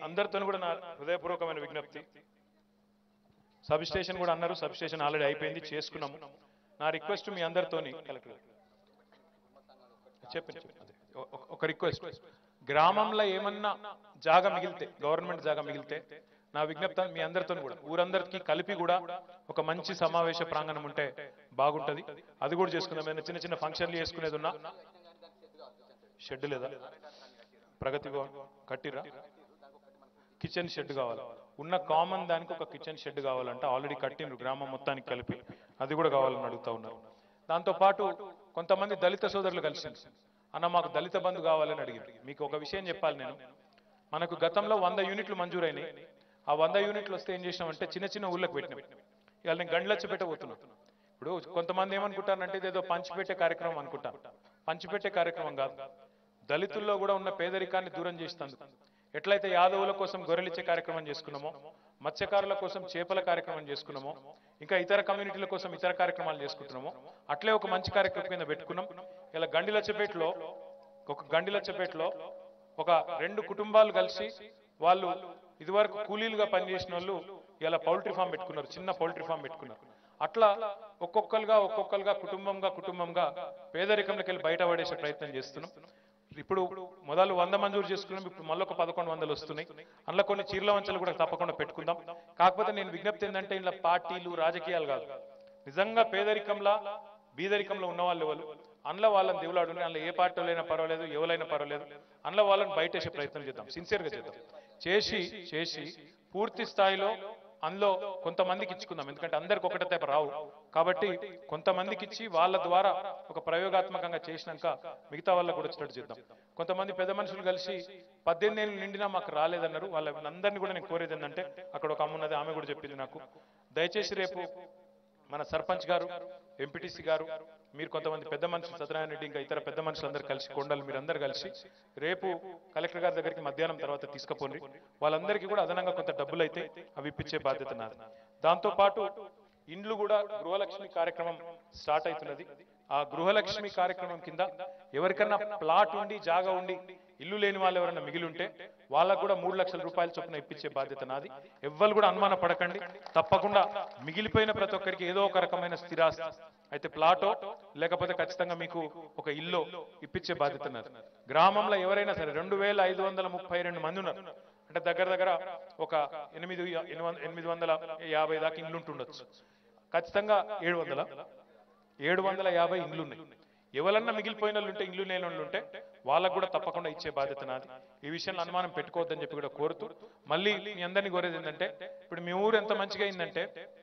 అందరితో కూడా నా హృదయపూర్వకమైన విజ్ఞప్తి సబ్ స్టేషన్ కూడా అన్నారు సబ్ స్టేషన్ ఆల్రెడీ అయిపోయింది చేసుకున్నాము నా రిక్వెస్ట్ మీ అందరితోని కలెక్టర్ గారు. చెప్పండి చెప్పండి. అదే. ఒ- ఒ- ఒక రిక్వెస్ట్ గ్రామంలో ఏమన్నా జాగా మిగిలితే గవర్నమెంట్ జాగా మిగిలితే నా విజ్ఞప్తి మీ అందరితో కూడా ఊరందరికీ కలిపి కూడా ఒక మంచి సమావేశ ప్రాంగణం ఉంటే బాగుంటది అది కూడా చేసుకుందాం ఏదైనా చిన్న చిన్న ఫంక్షన్లు చేసుకునేది ఉన్నా షెడ్ లేదా ప్రగతి భవన్ కట్టిరా కిచెన్ షెడ్ కావాలి ఉన్న కామన్ దానికి ఒక కిచెన్ షెడ్ కావాలంటే ఆల్రెడీ కట్టిండ్రు గ్రామం మొత్తానికి కలిపి అది కూడా కావాలని అడుగుతా ఉన్నారు దాంతో పాటు కొంతమంది దళిత సోదరులు కలిసి అన్న మాకు దళిత బంధు కావాలని అడిగారు మీకు ఒక విషయం చెప్పాలి నేను మనకు గతంలో వంద యూనిట్లు మంజూరైనాయి ఆ వంద యూనిట్లు వస్తే ఏం చేసినామంటే చిన్న చిన్న ఊళ్ళకి పెట్టినాం ఇవాళ నేను గండ్లచ్చ పెట్టబోతున్నాను ఇప్పుడు కొంతమంది ఏమనుకుంటారంటే ఇదేదో పంచిపెట్టే కార్యక్రమం అనుకుంటాను పంచిపెట్టే కార్యక్రమం కాదు దళితుల్లో కూడా ఉన్న పేదరికాన్ని దూరం చేస్తుంది ఎట్లయితే యాదవుల కోసం గొర్రెలిచ్చే కార్యక్రమం చేసుకున్నామో మత్స్యకారుల కోసం చేపల కార్యక్రమం చేసుకున్నామో ఇంకా ఇతర కమ్యూనిటీల కోసం ఇతర కార్యక్రమాలు చేసుకుంటున్నామో అట్లే ఒక మంచి కార్యక్రమం కింద పెట్టుకున్నాం ఇలా గండిలచ్చపేటలో ఒక గండిలచ్చపేటలో ఒక రెండు కుటుంబాలు కలిసి వాళ్ళు ఇదివరకు కూలీలుగా పనిచేసిన వాళ్ళు ఇలా పౌల్ట్రీ ఫామ్ పెట్టుకున్నారు చిన్న పౌల్ట్రీ ఫామ్ పెట్టుకున్నారు అట్లా ఒక్కొక్కరుగా ఒక్కొక్కరుగా కుటుంబంగా కుటుంబంగా పేదరికంలోకి వెళ్ళి బయటపడేసే ప్రయత్నం చేస్తున్నాం ఇప్పుడు మొదలు వంద మంజూరు చేసుకున్నాం ఇప్పుడు మళ్ళీ ఒక పదకొండు వందలు వస్తున్నాయి అందులో కొన్ని చీరల వంచలు కూడా తప్పకుండా పెట్టుకుందాం కాకపోతే నేను విజ్ఞప్తి ఏంటంటే ఇలా పార్టీలు రాజకీయాలు కాదు నిజంగా పేదరికంలా బీదరికంలో ఉన్న వాళ్ళు ఎవరు అందులో వాళ్ళని దేవులాడు అందులో ఏ పార్టీ అయినా పర్వాలేదు ఎవరైనా పర్వాలేదు అందులో వాళ్ళని బయటేసే ప్రయత్నం చేద్దాం సిన్సియర్గా చేద్దాం చేసి చేసి పూర్తి స్థాయిలో అందులో కొంతమందికి ఇచ్చుకుందాం ఎందుకంటే అందరికి ఒకటే తప్ప రావు కాబట్టి కొంతమందికి ఇచ్చి వాళ్ళ ద్వారా ఒక ప్రయోగాత్మకంగా చేసినాక మిగతా వాళ్ళకు కూడా వచ్చేటట్టు చేద్దాం కొంతమంది పెద్ద మనుషులు కలిసి పద్దెనిమిది ఏళ్ళు నిండినా మాకు రాలేదన్నారు వాళ్ళందరినీ కూడా నేను కోరేది ఏంటంటే అక్కడ ఒక అమ్మ ఉన్నది ఆమె కూడా చెప్పింది నాకు దయచేసి రేపు మన సర్పంచ్ గారు ఎంపీటీసీ గారు మీరు కొంతమంది పెద్ద మనుషులు సత్యనారాయణ రెడ్డి ఇంకా ఇతర పెద్ద మనుషులందరూ కలిసి కొండలు మీరందరూ కలిసి రేపు కలెక్టర్ గారి దగ్గరికి మధ్యాహ్నం తర్వాత తీసుకుపోండి వాళ్ళందరికీ కూడా అదనంగా కొంత డబ్బులు అయితే అవి ఇప్పించే బాధ్యత నాది దాంతో పాటు ఇండ్లు కూడా గృహలక్ష్మి కార్యక్రమం స్టార్ట్ అవుతున్నది ఆ గృహలక్ష్మి కార్యక్రమం కింద ఎవరికన్నా ప్లాట్ ఉండి జాగా ఉండి ఇల్లు లేని వాళ్ళు ఎవరైనా మిగిలి ఉంటే వాళ్ళకు కూడా మూడు లక్షల రూపాయల చొప్పున ఇప్పించే బాధ్యత నాది ఎవ్వరు కూడా అనుమాన పడకండి తప్పకుండా మిగిలిపోయిన ప్రతి ఒక్కరికి ఏదో ఒక రకమైన స్థిరాస్తి అయితే ప్లాటో లేకపోతే ఖచ్చితంగా మీకు ఒక ఇల్లు ఇప్పించే బాధ్యత నాది గ్రామంలో ఎవరైనా సరే రెండు వేల ఐదు వందల ముప్పై రెండు మంది ఉన్నారు అంటే దగ్గర దగ్గర ఒక ఎనిమిది ఎనిమిది వందల యాభై దాకా ఇల్లు ఉంటుండొచ్చు ఖచ్చితంగా ఏడు వందల ఏడు వందల యాభై ఇండ్లు ఉన్నాయి ఎవరన్నా మిగిలిపోయిన వాళ్ళు ఉంటే ఇల్లు లేని వాళ్ళు ఉంటే వాళ్ళకు కూడా తప్పకుండా ఇచ్చే బాధ్యత నాది ఈ విషయంలో అనుమానం పెట్టుకోవద్దని చెప్పి కూడా కోరుతూ మళ్ళీ మీ అందరినీ కోరేది ఏంటంటే ఇప్పుడు మీ ఊరు ఎంత మంచిగా అయిందంటే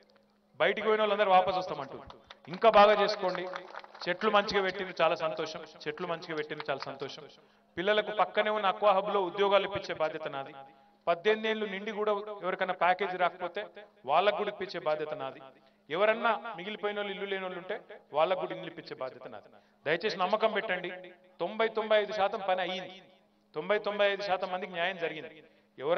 బయటికి పోయిన వాళ్ళందరూ వాపస్ వస్తామంటూ ఇంకా బాగా చేసుకోండి చెట్లు మంచిగా పెట్టింది చాలా సంతోషం చెట్లు మంచిగా పెట్టింది చాలా సంతోషం పిల్లలకు పక్కనే ఉన్న అక్వా హబ్ లో ఉద్యోగాలు ఇప్పించే బాధ్యత నాది పద్దెనిమిది ఏళ్ళు నిండి కూడా ఎవరికైనా ప్యాకేజీ రాకపోతే వాళ్ళకు కూడా ఇప్పించే బాధ్యత నాది ఎవరన్నా మిగిలిపోయిన వాళ్ళు ఇల్లు లేని వాళ్ళు ఉంటే వాళ్ళకు కూడా ఇల్లు ఇప్పించే బాధ్యత నాది దయచేసి నమ్మకం పెట్టండి తొంభై తొంభై ఐదు శాతం పని అయ్యింది తొంభై తొంభై ఐదు శాతం మందికి న్యాయం జరిగింది